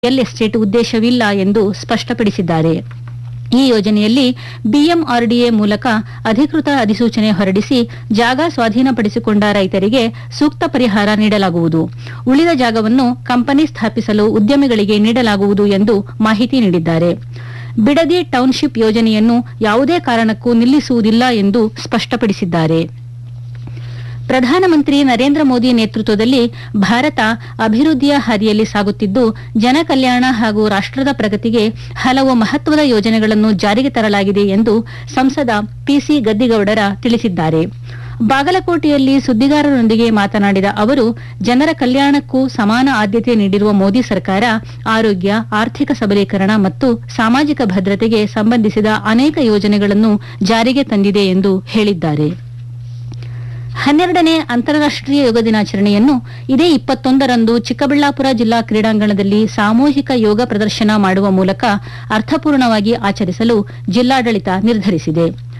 real estate ಉದ್ದೇಶವಿಲ್ಲ ಎಂದು ಸ್ಪಷ್ಟಪಡಿಸಿದ್ದಾರೆ ಈ ಯೋಜನೆಯಲ್ಲಿ ಬಿಎಂಆರ್ಡಿಎ ಮೂಲಕ ಅಧಿಕೃತ ಅಧಿಸೂಚನೆ ಹೊರಡಿಸಿ ಜಾಗ ಸ್ವಾಧೀನಪಡಿಸಿಕೊಂಡ ರೈತರಿಗೆ ಸೂಕ್ತ ಪರಿಹಾರ ನೀಡಲಾಗುವುದು ಉಳಿದ ಜಾಗವನ್ನು ಕಂಪನಿ ಸ್ಥಾಪಿಸಲು ಉದ್ಯಮಿಗಳಿಗೆ ನೀಡಲಾಗುವುದು ಎಂದು ಮಾಹಿತಿ ನೀಡಿದ್ದಾರೆ ಬಿಡದಿ ಟೌನ್ಶಿಪ್ ಯೋಜನೆಯನ್ನು ಯಾವುದೇ ಕಾರಣಕ್ಕೂ ನಿಲ್ಲಿಸುವುದಿಲ್ಲ ಎಂದು ಸ್ಪಷ್ಟಪಡಿಸಿದ್ದಾರೆ ಪ್ರಧಾನಮಂತ್ರಿ ನರೇಂದ್ರ ಮೋದಿ ನೇತೃತ್ವದಲ್ಲಿ ಭಾರತ ಅಭಿವೃದ್ಧಿಯ ಹಾದಿಯಲ್ಲಿ ಸಾಗುತ್ತಿದ್ದು ಜನಕಲ್ಯಾಣ ಹಾಗೂ ರಾಷ್ಟದ ಪ್ರಗತಿಗೆ ಹಲವು ಮಹತ್ವದ ಯೋಜನೆಗಳನ್ನು ಜಾರಿಗೆ ತರಲಾಗಿದೆ ಎಂದು ಸಂಸದ ಪಿಸಿ ಗದ್ದಿಗೌಡರ ತಿಳಿಸಿದ್ದಾರೆ ಬಾಗಲಕೋಟೆಯಲ್ಲಿ ಸುದ್ದಿಗಾರರೊಂದಿಗೆ ಮಾತನಾಡಿದ ಅವರು ಜನರ ಕಲ್ಯಾಣಕ್ಕೂ ಸಮಾನ ಆದ್ಯತೆ ನೀಡಿರುವ ಮೋದಿ ಸರ್ಕಾರ ಆರೋಗ್ಯ ಆರ್ಥಿಕ ಸಬಲೀಕರಣ ಮತ್ತು ಸಾಮಾಜಿಕ ಭದ್ರತೆಗೆ ಸಂಬಂಧಿಸಿದ ಅನೇಕ ಯೋಜನೆಗಳನ್ನು ಜಾರಿಗೆ ತಂದಿದೆ ಎಂದು ಹೇಳಿದ್ದಾರೆ ಹನ್ನೆರಡನೇ ಅಂತಾರಾಷ್ಟೀಯ ಯೋಗ ದಿನಾಚರಣೆಯನ್ನು ಇದೇ ಇಪ್ಪತ್ತೊಂದರಂದು ಚಿಕ್ಕಬಳ್ಳಾಪುರ ಜಿಲ್ಲಾ ಕ್ರೀಡಾಂಗಣದಲ್ಲಿ ಸಾಮೂಹಿಕ ಯೋಗ ಪ್ರದರ್ಶನ ಮಾಡುವ ಮೂಲಕ ಅರ್ಥಪೂರ್ಣವಾಗಿ ಆಚರಿಸಲು ಜಿಲ್ಲಾಡಳಿತ ನಿರ್ಧರಿಸಿದೆ